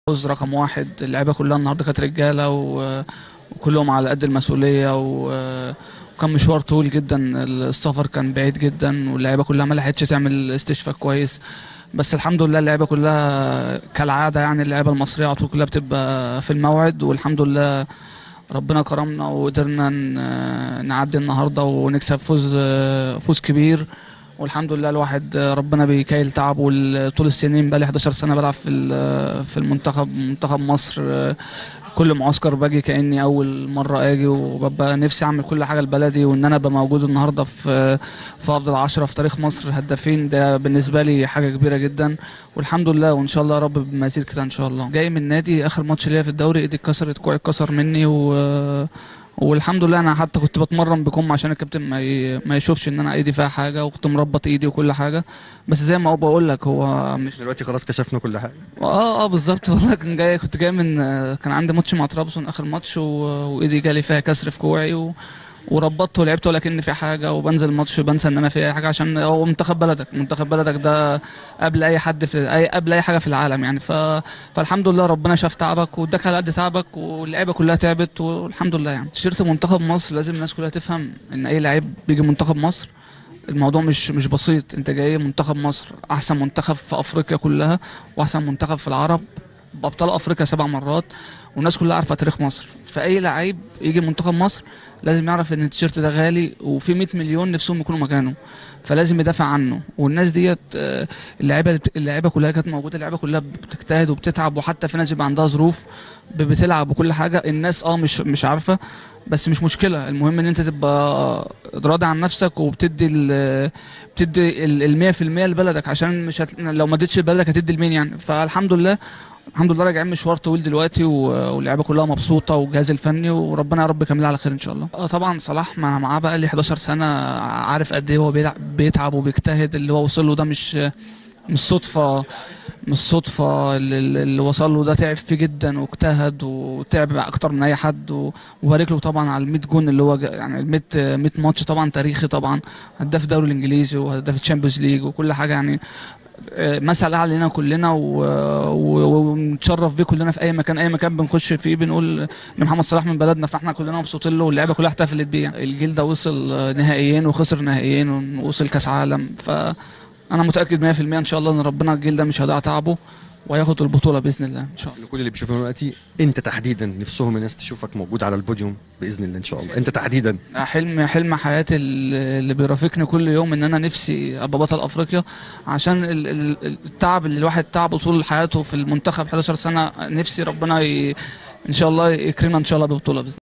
فوز رقم واحد اللعيبه كلها النهارده كانت رجاله و- وكلهم على قد المسؤوليه و- وكان مشوار طويل جدا السفر كان بعيد جدا واللعيبه كلها ما لحقتش تعمل استشفاء كويس بس الحمد لله اللعيبه كلها كالعاده يعني اللعيبه المصريه على طول كلها بتبقى في الموعد والحمد لله ربنا كرمنا وقدرنا ن- نعدي النهارده ونكسب فوز فوز كبير والحمد لله الواحد ربنا بيكيل تعبه وال- طول السنين بقى لي 11 سنه بلعب في ال- في المنتخب منتخب مصر كل معسكر باجي كاني اول مره اجي وببقى نفسي اعمل كل حاجه لبلدي وان انا ابقى موجود النهارده في في افضل عشرة في تاريخ مصر هدافين ده بالنسبه لي حاجه كبيره جدا والحمد لله وان شاء الله يا رب بمزيد كده ان شاء الله جاي من نادي اخر ماتش ليا في الدوري ايدي اتكسرت كوعي اتكسر مني و والحمد لله انا حتى كنت بتمرن بكم عشان الكابتن ما ي... ما يشوفش ان انا ايدي فيها حاجه وكنت مربط ايدي وكل حاجه بس زي ما هو بقول لك هو مش دلوقتي خلاص كشفنا كل حاجه اه اه بالظبط والله كان جاي كنت جاي من آه، كان عندي ماتش مع طرابزون اخر ماتش و... وايدي جالي فيها كسر في كوعي و... وربطت ولعبت ولكن في حاجه وبنزل الماتش بنسى ان انا في اي حاجه عشان هو منتخب بلدك منتخب بلدك ده قبل اي حد في اي قبل اي حاجه في العالم يعني ف... فالحمد لله ربنا شاف تعبك واداك على قد تعبك واللعيبه كلها تعبت والحمد لله يعني تيشيرت منتخب مصر لازم الناس كلها تفهم ان اي لعيب بيجي منتخب مصر الموضوع مش مش بسيط انت جاي منتخب مصر احسن منتخب في افريقيا كلها واحسن منتخب في العرب بابطال افريقيا سبع مرات والناس كلها عارفه تاريخ مصر فاي لعيب يجي منتخب مصر لازم يعرف ان التيشيرت ده غالي وفي 100 مليون نفسهم يكونوا مكانه فلازم يدافع عنه والناس ديت آه، اللعيبه اللعيبه كلها كانت موجوده اللعيبه كلها بتجتهد وبتتعب وحتى في ناس بيبقى عندها ظروف ب- بتلعب وكل حاجه الناس اه مش مش عارفه بس مش مشكله المهم ان انت تبقى راضي عن نفسك وبتدي ال بتدي ال 100% لبلدك عشان مش هت... لو ما اديتش لبلدك هتدي لمين يعني فالحمد لله الحمد لله راجعين مشوار طويل دلوقتي و- واللعيبه كلها مبسوطه والجهاز الفني وربنا يا رب يكملها على خير ان شاء الله. اه طبعا صلاح ما انا معاه بقى لي 11 سنه عارف قد ايه هو بيلعب بيتعب وبيجتهد اللي هو وصل له ده مش مش صدفه مش صدفه اللي, اللي وصل له ده تعب فيه جدا واجتهد وتعب اكتر من اي حد و- وبارك له طبعا على ال 100 جون اللي هو جا- يعني ال 100 100 ماتش طبعا تاريخي طبعا هداف الدوري الانجليزي وهداف الشامبيونز ليج وكل حاجه يعني آه، مثل اعلى لنا كلنا و- و- ونتشرف بيه كلنا في اي مكان اي مكان بنخش فيه بنقول ان محمد صلاح من بلدنا فاحنا كلنا مبسوطين له واللعيبه كلها احتفلت بيه يعني. الجيل ده وصل آه، نهائيين وخسر نهائيين ووصل كاس عالم فانا متاكد 100% ان شاء الله ان ربنا الجيل ده مش هيضيع تعبه وهياخد البطوله باذن الله ان شاء الله كل اللي بيشوفونا دلوقتي انت تحديدا نفسهم الناس تشوفك موجود على البوديوم باذن الله ان شاء الله انت تحديدا حلم حلم حياتي اللي اللي بيرافقني كل يوم ان انا نفسي ابقى بطل افريقيا عشان ال- ال- التعب اللي الواحد تعبه طول حياته في المنتخب 11 سنه نفسي ربنا ي... ان شاء الله يكرمنا ان شاء الله ببطوله باذن